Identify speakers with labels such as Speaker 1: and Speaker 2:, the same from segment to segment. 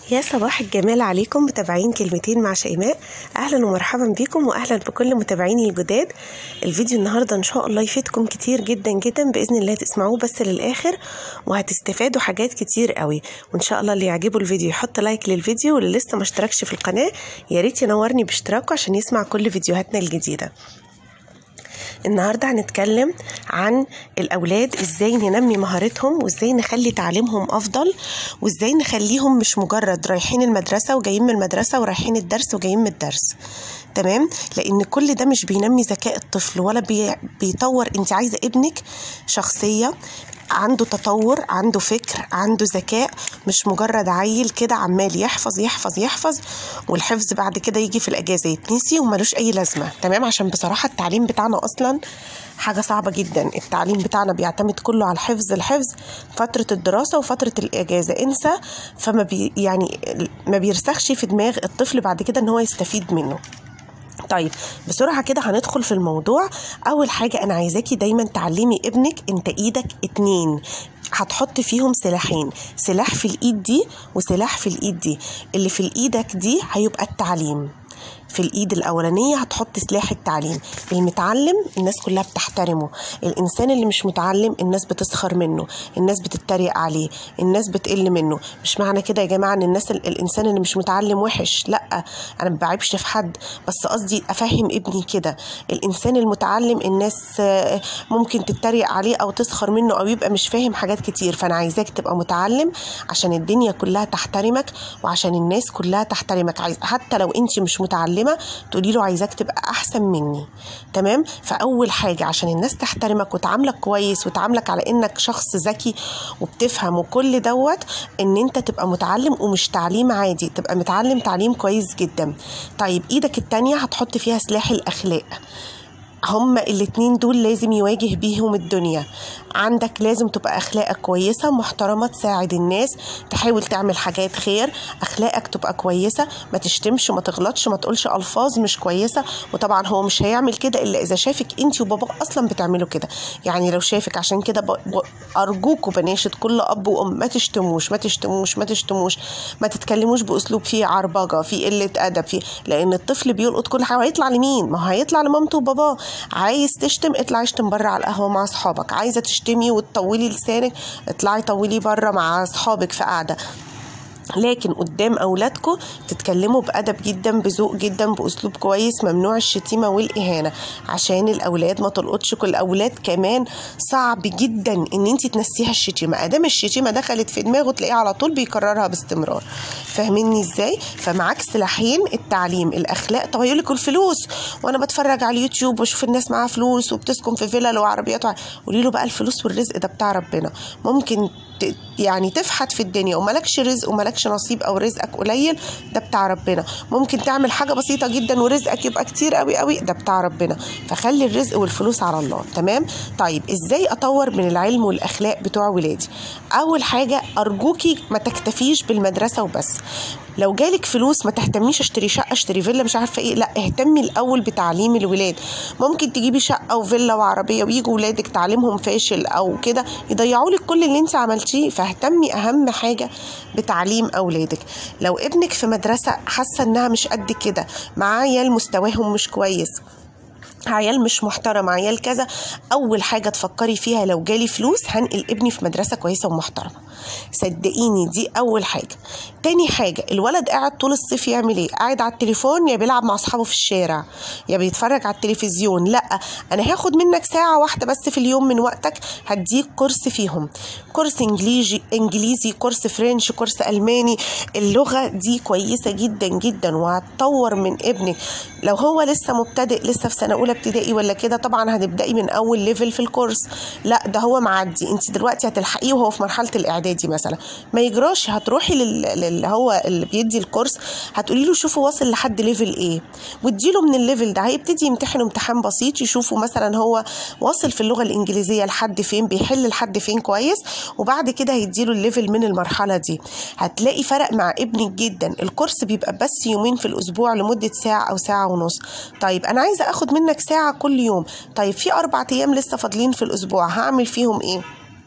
Speaker 1: يا صباح الجمال عليكم متابعين كلمتين مع شيماء اهلا ومرحبا بكم واهلا بكل متابعيني الجداد الفيديو النهارده ان شاء الله يفيدكم كتير جدا جدا باذن الله تسمعوه بس للاخر وهتستفادوا حاجات كتير قوي وان شاء الله اللي يعجبه الفيديو يحط لايك للفيديو واللي لسه ما اشتركش في القناه يا ريت ينورني باشتراكه عشان يسمع كل فيديوهاتنا الجديده النهارده هنتكلم عن الاولاد ازاي ننمي مهارتهم وازاي نخلي تعليمهم افضل وازاي نخليهم مش مجرد رايحين المدرسه وجايين من المدرسه ورايحين الدرس وجايين من الدرس تمام لان كل ده مش بينمي ذكاء الطفل ولا بي بيطور انت عايزه ابنك شخصيه عنده تطور عنده فكر عنده ذكاء مش مجرد عيل كده عمال يحفظ يحفظ يحفظ والحفظ بعد كده يجي في الاجازه يتنسي وملوش اي لازمه تمام عشان بصراحه التعليم بتاعنا اصلا حاجه صعبه جدا التعليم بتاعنا بيعتمد كله على الحفظ الحفظ فتره الدراسه وفتره الاجازه انسى فما بي يعني ما بيرسخش في دماغ الطفل بعد كده ان هو يستفيد منه طيب بسرعة كده هندخل في الموضوع أول حاجة أنا عايزاكي دايما تعلمي ابنك أنت إيدك اتنين هتحط فيهم سلاحين سلاح في الإيد دي وسلاح في الإيد دي اللي في الإيدك دي هيبقى التعليم في الايد الاولانيه هتحط سلاح التعليم المتعلم الناس كلها بتحترمه الانسان اللي مش متعلم الناس بتسخر منه الناس بتتريق عليه الناس بتقل منه مش معنى كده يا جماعه ان الناس الانسان اللي مش متعلم وحش لا انا ما بعيبش في حد بس قصدي افهم ابني كده الانسان المتعلم الناس ممكن تتريق عليه او تسخر منه او يبقى مش فاهم حاجات كتير فانا عايزاك تبقى متعلم عشان الدنيا كلها تحترمك وعشان الناس كلها تحترمك عايز حتى لو انت مش متعلمه تقولي له عايزاك تبقى احسن مني تمام فاول حاجه عشان الناس تحترمك وتعاملك كويس وتعاملك على انك شخص ذكي وبتفهم وكل دوت ان انت تبقى متعلم ومش تعليم عادي تبقى متعلم تعليم كويس جدا طيب ايدك التانية هتحط فيها سلاح الاخلاق هما الاتنين دول لازم يواجه بيهم الدنيا عندك لازم تبقى اخلاقك كويسه محترمه تساعد الناس تحاول تعمل حاجات خير اخلاقك تبقى كويسه ما تشتمش ما تغلطش ما تقولش الفاظ مش كويسه وطبعا هو مش هيعمل كده الا اذا شافك انت وبابا اصلا بتعملوا كده يعني لو شافك عشان كده ب... ب... ارجوكوا بناشد كل اب وام ما تشتموش ما تشتموش ما تشتموش ما تتكلموش باسلوب فيه عربجه فيه قله ادب فيه لان الطفل بيلقط كل حاجه هيطلع لمين ما هو هيطلع لمامته وباباه عايز تشتم اطلع اشتم بره على القهوه مع اصحابك عايزه تشتمي وتطولي لسانك اطلعي طولي بره مع اصحابك في قعده لكن قدام اولادكم تتكلموا بادب جدا بذوق جدا باسلوب كويس ممنوع الشتيمه والاهانه عشان الاولاد ما تلقطش كل الاولاد كمان صعب جدا ان انت تنسيها الشتيمه ادام الشتيمه دخلت في دماغه تلاقيه على طول بيكررها باستمرار فاهميني ازاي فمعاك سلاحين التعليم الاخلاق طب هيقول لك الفلوس وانا بتفرج على اليوتيوب واشوف الناس معاها فلوس وبتسكن في فيلل وعربيات قولي له بقى الفلوس والرزق ده بتاع ربنا ممكن يعني تفحت في الدنيا وملكش رزق وملكش نصيب او رزقك قليل ده بتاع ربنا ممكن تعمل حاجه بسيطه جدا ورزقك يبقى كتير قوي قوي ده بتاع ربنا فخلي الرزق والفلوس على الله تمام طيب ازاي اطور من العلم والاخلاق بتوع ولادي اول حاجه ارجوكي ما تكتفيش بالمدرسه وبس لو جالك فلوس ما تهتميش اشتري شقه اشتري فيلا مش عارفه ايه لا اهتمي الاول بتعليم الولاد ممكن تجيبي شقه وفيلا وعربيه ويجوا ولادك تعليمهم فاشل او كده يضيعوا لك كل اللي انت عملتيه فاهتمي اهم حاجه بتعليم اولادك لو ابنك في مدرسه حاسه انها مش قد كده مع عيال مستواهم مش كويس عيال مش محترم عيال كذا اول حاجه تفكري فيها لو جالي فلوس هنقل ابني في مدرسه كويسه ومحترمه صدقيني دي اول حاجه تاني حاجه الولد قاعد طول الصيف يعمل ايه قاعد على التليفون يا بيلعب مع اصحابه في الشارع يا بيتفرج على التلفزيون لا انا هاخد منك ساعه واحده بس في اليوم من وقتك هديك كورس فيهم كورس انجليزي انجليزي كورس فرنش كورس الماني اللغه دي كويسه جدا جدا وهتطور من ابنك لو هو لسه مبتدئ لسه في سنه اولى ابتدائي ولا كده طبعا هتبداي من اول ليفل في الكورس لا ده هو معدي انت دلوقتي هتلحقيه وهو في مرحله الاعدادي مثلا ما يجراش هتروحي اللي هو اللي بيدي الكورس هتقولي له شوفوا واصل لحد ليفل ايه واديله من الليفل ده هيبتدي يمتحن امتحان بسيط يشوفوا مثلا هو واصل في اللغه الانجليزيه لحد فين بيحل لحد فين كويس وبعد كده هيديله الليفل من المرحله دي هتلاقي فرق مع ابنك جدا الكورس بيبقى بس يومين في الاسبوع لمده ساعه او ساعه ونص طيب انا عايزه اخد منك ساعه كل يوم طيب في اربع ايام لسه فاضلين في الاسبوع هعمل فيهم ايه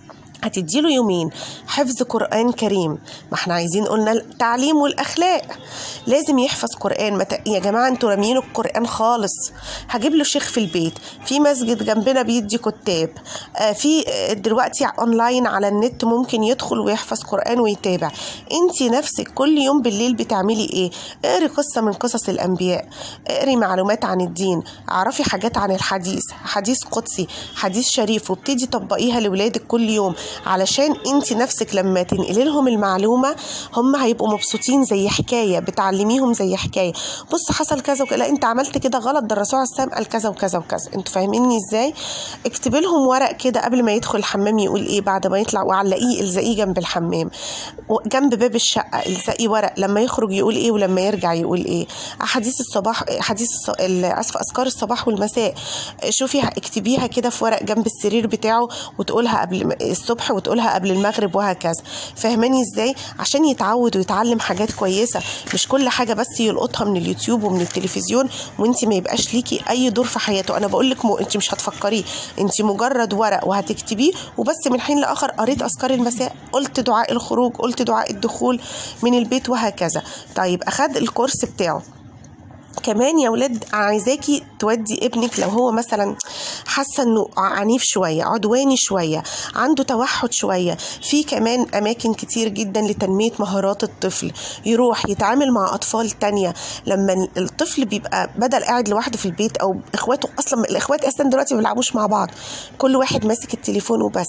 Speaker 1: هتديله يومين حفظ قرآن كريم ما احنا عايزين قلنا التعليم والأخلاق لازم يحفظ قرآن مت... يا جماعة انتوا راميين القرآن خالص هجيب له شيخ في البيت في مسجد جنبنا بيدي كتاب آه في آه، دلوقتي اونلاين على النت ممكن يدخل ويحفظ قرآن ويتابع انت نفسك كل يوم بالليل بتعملي ايه اقري قصة من قصص الأنبياء اقري معلومات عن الدين اعرفي حاجات عن الحديث حديث قدسي حديث شريف وابتدي طبقيها لولادك كل يوم علشان انت نفسك لما تنقلي لهم المعلومه هم هيبقوا مبسوطين زي حكايه بتعلميهم زي حكايه بص حصل كذا وكذا لا انت عملت كده غلط ده الرسول عليه السلام قال كذا وكذا وكذا انتوا فاهميني ازاي اكتبي لهم ورق كده قبل ما يدخل الحمام يقول ايه بعد ما يطلع وعلقيه الزقيه جنب الحمام جنب باب الشقه الزقي ورق لما يخرج يقول ايه ولما يرجع يقول ايه احاديث الصباح حديث الص... اسف اذكار الصباح والمساء شوفي اكتبيها كده في ورق جنب السرير بتاعه وتقولها قبل الصبح وتقولها قبل المغرب وهكذا فاهماني ازاي عشان يتعود ويتعلم حاجات كويسه مش كل حاجه بس يلقطها من اليوتيوب ومن التلفزيون وانت ما يبقاش ليكي اي دور في حياته انا بقول لك م... انت مش هتفكريه انت مجرد ورق وهتكتبيه وبس من حين لاخر قريت اذكار المساء قلت دعاء الخروج قلت دعاء الدخول من البيت وهكذا طيب اخد الكورس بتاعه كمان يا ولاد عايزاكي تودي ابنك لو هو مثلا حاسه انه عنيف شويه عدواني شويه عنده توحد شويه في كمان اماكن كتير جدا لتنميه مهارات الطفل يروح يتعامل مع اطفال تانية لما الطفل بيبقى بدل قاعد لوحده في البيت او اخواته اصلا الاخوات اصلا دلوقتي ما بيلعبوش مع بعض كل واحد ماسك التليفون وبس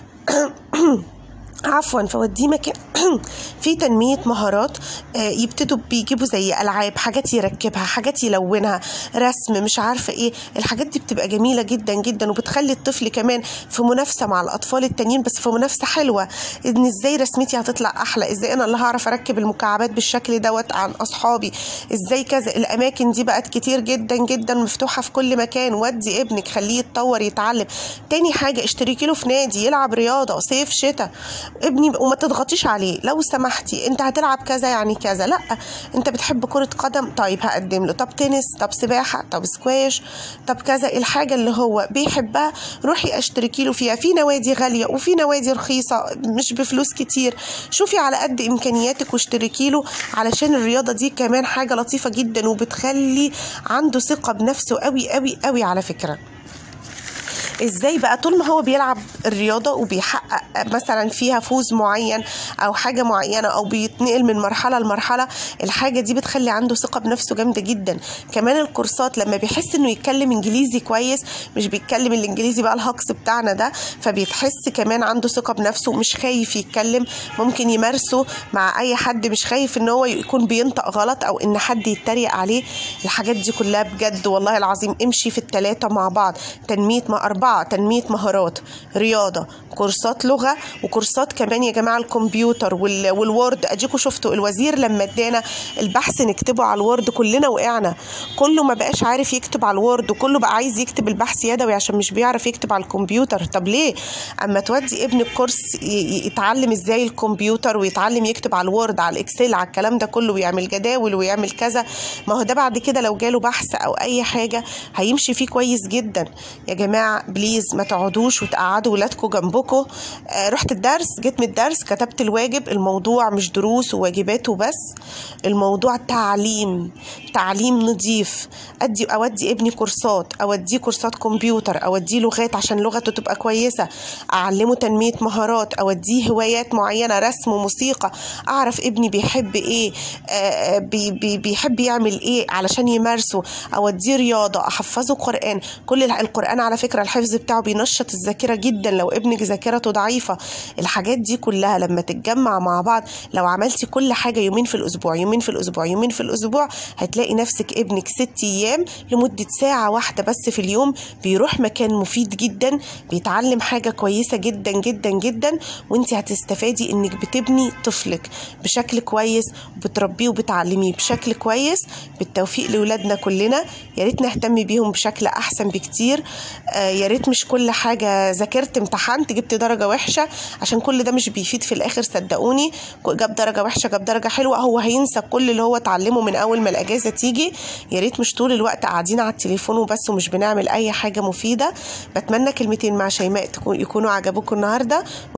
Speaker 1: عفوا فوديه مكان في تنمية مهارات يبتدوا بيجيبوا زي ألعاب حاجات يركبها حاجات يلونها رسم مش عارفة إيه الحاجات دي بتبقى جميلة جدا جدا وبتخلي الطفل كمان في منافسة مع الأطفال التانيين بس في منافسة حلوة إن إزاي رسمتي هتطلع أحلى إزاي أنا اللي هعرف أركب المكعبات بالشكل دوت عن أصحابي إزاي كذا الأماكن دي بقت كتير جدا جدا مفتوحة في كل مكان ودي ابنك خليه يتطور يتعلم تاني حاجة اشتركي له في نادي يلعب رياضة صيف شتاء ابني وما تضغطيش عليه لو سمحتي انت هتلعب كذا يعني كذا لا انت بتحب كرة قدم طيب هقدم له طب تنس طب سباحة طب سكواش طب كذا الحاجة اللي هو بيحبها روحي اشتركي له فيها في نوادي غالية وفي نوادي رخيصة مش بفلوس كتير شوفي على قد امكانياتك واشتركي له علشان الرياضة دي كمان حاجة لطيفة جدا وبتخلي عنده ثقة بنفسه قوي قوي قوي على فكرة ازاي بقى طول ما هو بيلعب الرياضه وبيحقق مثلا فيها فوز معين او حاجه معينه او بيتنقل من مرحله لمرحله الحاجه دي بتخلي عنده ثقه بنفسه جامده جدا كمان الكورسات لما بيحس انه يتكلم انجليزي كويس مش بيتكلم الانجليزي بقى الهكس بتاعنا ده فبيتحس كمان عنده ثقه بنفسه مش خايف يتكلم ممكن يمارسه مع اي حد مش خايف ان هو يكون بينطق غلط او ان حد يتريق عليه الحاجات دي كلها بجد والله العظيم امشي في الثلاثه مع بعض تنميه ما أربعة تنمية مهارات رياضة كورسات لغة وكورسات كمان يا جماعة الكمبيوتر وال... والوورد أديكوا شفتوا الوزير لما ادانا البحث نكتبه على الوورد كلنا وقعنا كله ما بقاش عارف يكتب على الوورد وكله بقى عايز يكتب البحث يدوي عشان مش بيعرف يكتب على الكمبيوتر طب ليه أما تودي ابنك كورس ي... يتعلم ازاي الكمبيوتر ويتعلم يكتب على الوورد على الاكسل على الكلام ده كله ويعمل جداول ويعمل كذا ما هو ده بعد كده لو جاله بحث او اي حاجه هيمشي فيه كويس جدا يا جماعه بليز ما تقعدوش وتقعدوا ولادكم جنبكم آه رحت الدرس جيت من الدرس كتبت الواجب الموضوع مش دروس وواجبات وبس الموضوع تعليم تعليم نظيف ادي اودي ابني كورسات اوديه كورسات كمبيوتر اوديه لغات عشان لغته تبقى كويسه اعلمه تنميه مهارات اوديه هوايات معينه رسم وموسيقى اعرف ابني بيحب ايه آه بي بي بيحب يعمل ايه علشان يمارسه اوديه رياضه احفظه قران كل القران على فكره الحفظ بتاعه بينشط الذاكره جدا لو ابنك ذاكرته ضعيفه الحاجات دي كلها لما تتجمع مع بعض لو عملتي كل حاجه يومين في الاسبوع يومين في الاسبوع يومين في الاسبوع هتلاقي نفسك ابنك ست ايام لمده ساعه واحده بس في اليوم بيروح مكان مفيد جدا بيتعلم حاجه كويسه جدا جدا جدا وانت هتستفادي انك بتبني طفلك بشكل كويس وبتربيه وبتعلميه بشكل كويس بالتوفيق لاولادنا كلنا يا ريت نهتم بيهم بشكل احسن بكتير آه يا ريت مش كل حاجه ذاكرت امتحنت جبت درجه وحشه عشان كل ده مش بيفيد في الاخر صدقوني جاب درجه وحشه جاب درجه حلوه هو هينسى كل اللي هو اتعلمه من اول ما الاجازه تيجي يا ريت مش طول الوقت قاعدين على التليفون وبس ومش بنعمل اي حاجه مفيده بتمنى كلمتين مع شيماء يكونوا عجبوكم النهارده